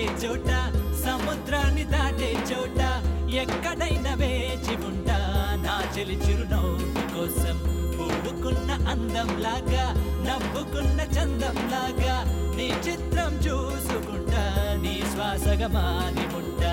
చోట సముద్రాన్ని దాటే చోట ఎక్కడైనా వేచి ఉంటా నా చెలి చిరునవ్వు కోసం పూడుకున్న అందంలాగా నవ్వుకున్న చందంలాగా నీ చిత్రం చూసుకుంటా నీ శ్వాసగా మారి ఉంటా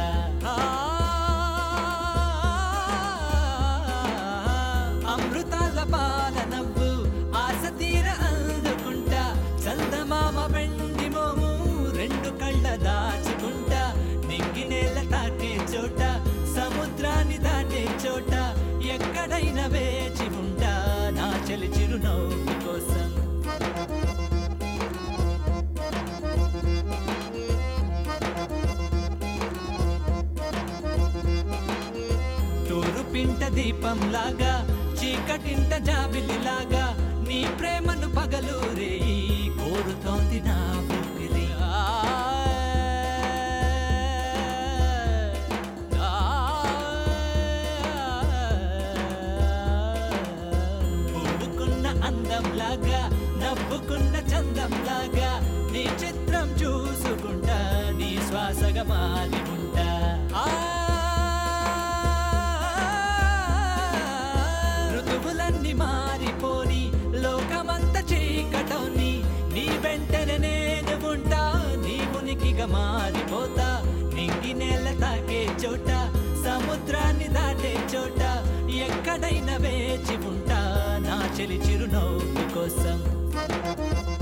అమృతాల పాల నవ్వు ఆశ తీర అందుకుంటా చందమామ వెండి మోము రెండు కళ్ళ దాచుకుంటా నింగి నేల తాకే చోట సముద్రాన్ని దాటే చోట ఎక్కడైనా వేచి ఉంటా నా చెలి చిరునవ్వు కోసం తూరు పింట దీపంలాగా చీకటింట జాబిలిలాగా నీ ప్రేమను పగలూరేయి కోరుతోంది నా ఊపిరి ఆ, ఆ, పువ్వుకున్న అందంలాగా నవ్వుకున్న చందంలాగా నీ చిత్రం చూసుకుంటా నీ శ్వాసగా మారి ఉంటా ఆ, ఋతువులన్నీ మారిపోని లోకమంత చీకటోని నీ వెంటనే నేను ఉంటా నీ ఉనికిగా మారిపోతా నింగి నేల తాకే చోట సముద్రాన్ని దాటే చోట ఎక్కడైనా వేచి ఉంటా నా చెలి చిరునవ్వు కోసం